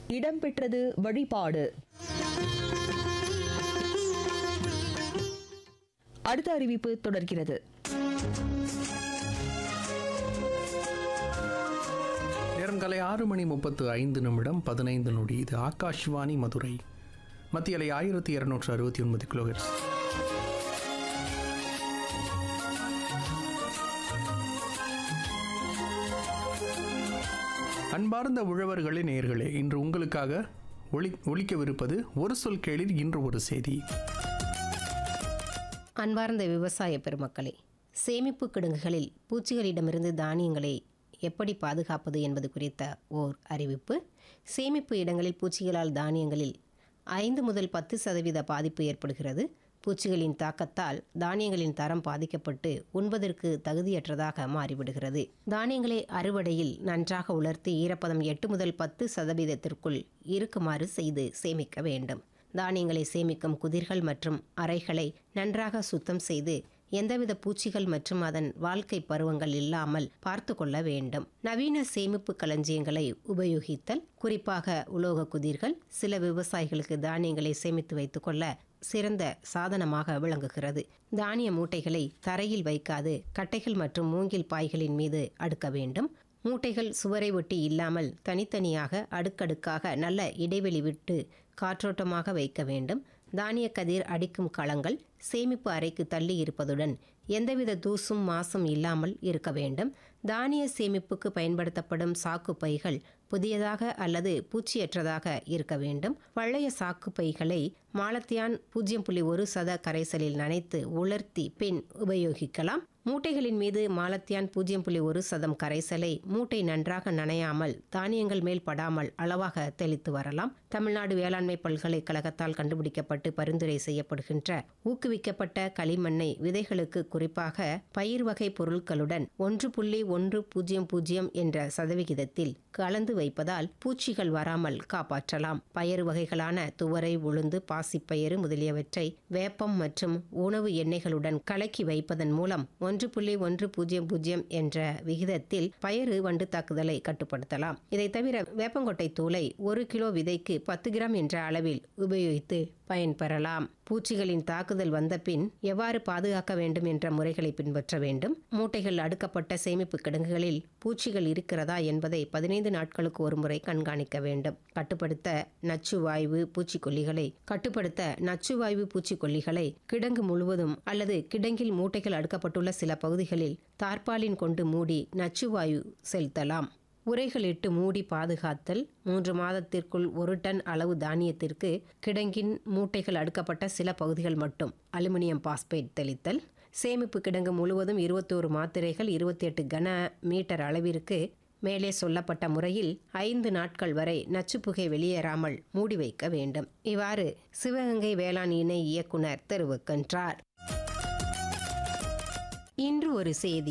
இடம்பெற்றது வழிபாடு அடுத்த அறிவிப்பு தொடர்கிறது நேரம் காலை ஆறு மணி முப்பத்து ஐந்து நிமிடம் பதினைந்து நொடி இது ஆகாஷ்வாணி மதுரை மத்திய அலை ஆயிரத்தி இருநூற்று அறுபத்தி ஒன்பது கிலோஹெர்ட்ஸ் அன்பார்ந்த உழவர்களே நேர்களே இன்று உங்களுக்காக ஒளி ஒலிக்கவிருப்பது ஒரு சொல் கேளிர் இன்று ஒரு செய்தி அன்பார்ந்த விவசாய பெருமக்களே சேமிப்பு கிடங்குகளில் பூச்சிகளிடமிருந்து தானியங்களை எப்படி பாதுகாப்பது என்பது குறித்த ஓர் அறிவிப்பு சேமிப்பு இடங்களில் பூச்சிகளால் தானியங்களில் ஐந்து முதல் பத்து சதவீத பாதிப்பு ஏற்படுகிறது பூச்சிகளின் தாக்கத்தால் தானியங்களின் தரம் பாதிக்கப்பட்டு உண்பதற்கு தகுதியற்றதாக மாறிவிடுகிறது தானியங்களை அறுவடையில் நன்றாக உலர்த்தி ஈரப்பதம் எட்டு முதல் பத்து சதவீதத்திற்குள் இருக்குமாறு செய்து சேமிக்க வேண்டும் தானியங்களை சேமிக்கும் குதிர்கள் மற்றும் அறைகளை நன்றாக சுத்தம் செய்து எந்தவித பூச்சிகள் மற்றும் அதன் வாழ்க்கை பருவங்கள் இல்லாமல் பார்த்து கொள்ள வேண்டும் நவீன சேமிப்பு களஞ்சியங்களை உபயோகித்தல் குறிப்பாக உலோக குதிர்கள் சில விவசாயிகளுக்கு தானியங்களை சேமித்து வைத்துக்கொள்ள சிறந்த சாதனமாக விளங்குகிறது தானிய மூட்டைகளை தரையில் வைக்காது கட்டைகள் மற்றும் மூங்கில் பாய்களின் மீது அடுக்க வேண்டும் மூட்டைகள் சுவரை ஒட்டி இல்லாமல் தனித்தனியாக அடுக்கடுக்காக நல்ல இடைவெளி விட்டு காற்றோட்டமாக வைக்க வேண்டும் தானிய கதிர் அடிக்கும் களங்கள் சேமிப்பு அறைக்கு தள்ளி இருப்பதுடன் எந்தவித தூசும் மாசும் இல்லாமல் இருக்க வேண்டும் தானிய சேமிப்புக்கு பயன்படுத்தப்படும் சாக்கு பைகள் புதியதாக அல்லது பூச்சியற்றதாக இருக்க வேண்டும் பழைய சாக்கு பைகளை மாலத்தியான் பூஜ்ஜியம் புள்ளி ஒரு சத கரைசலில் நனைத்து உலர்த்தி பின் உபயோகிக்கலாம் மூட்டைகளின் மீது மாலத்தியான் பூஜ்ஜியம் புள்ளி ஒரு சதம் கரைசலை மூட்டை நன்றாக நனையாமல் தானியங்கள் மேல் படாமல் அளவாக தெளித்து வரலாம் தமிழ்நாடு வேளாண்மை பல்கலைக்கழகத்தால் கண்டுபிடிக்கப்பட்டு பரிந்துரை செய்யப்படுகின்ற ஊக்குவிக்கப்பட்ட களிமண்ணை விதைகளுக்கு குறிப்பாக பயிர் வகை பொருட்களுடன் ஒன்று புள்ளி ஒன்று பூஜ்ஜியம் பூஜ்ஜியம் என்ற சதவிகிதத்தில் கலந்து வைப்பதால் பூச்சிகள் வராமல் காப்பாற்றலாம் பயறு வகைகளான துவரை உளுந்து பாசிப்பயிறு முதலியவற்றை வேப்பம் மற்றும் உணவு எண்ணெய்களுடன் கலக்கி வைப்பதன் மூலம் ஒன்று புள்ளி ஒன்று பூஜ்ஜியம் பூஜ்ஜியம் என்ற விகிதத்தில் பயறு வண்டு தாக்குதலை கட்டுப்படுத்தலாம் இதை தவிர வேப்பங்கொட்டை தூளை ஒரு கிலோ விதைக்கு பத்து கிராம் என்ற அளவில் உபயோகித்து பயன்பெறலாம் பூச்சிகளின் தாக்குதல் வந்த பின் எவ்வாறு பாதுகாக்க வேண்டும் என்ற முறைகளை பின்பற்ற வேண்டும் மூட்டைகள் அடுக்கப்பட்ட சேமிப்பு கிடங்குகளில் பூச்சிகள் இருக்கிறதா என்பதை பதினைந்து நாட்களுக்கு ஒரு முறை கண்காணிக்க வேண்டும் கட்டுப்படுத்த நச்சு வாயு பூச்சிக்கொல்லிகளை கட்டுப்படுத்த நச்சு வாயு பூச்சிக்கொல்லிகளை கிடங்கு முழுவதும் அல்லது கிடங்கில் மூட்டைகள் அடுக்கப்பட்டுள்ள சில பகுதிகளில் தார்பாலின் கொண்டு மூடி நச்சு வாயு செலுத்தலாம் உரைகளிட்டு மூடி பாதுகாத்தல் மூன்று மாதத்திற்குள் ஒரு டன் அளவு தானியத்திற்கு கிடங்கின் மூட்டைகள் அடுக்கப்பட்ட சில பகுதிகள் மட்டும் அலுமினியம் பாஸ்பேட் தெளித்தல் சேமிப்பு கிடங்கு முழுவதும் இருபத்தோரு மாத்திரைகள் இருபத்தி எட்டு கன மீட்டர் அளவிற்கு மேலே சொல்லப்பட்ட முறையில் ஐந்து நாட்கள் வரை நச்சுப்புகை வெளியேறாமல் மூடி வைக்க வேண்டும் இவ்வாறு சிவகங்கை வேளாண் இணை இயக்குனர் தெரிவிக்கின்றார் இன்று ஒரு செய்தி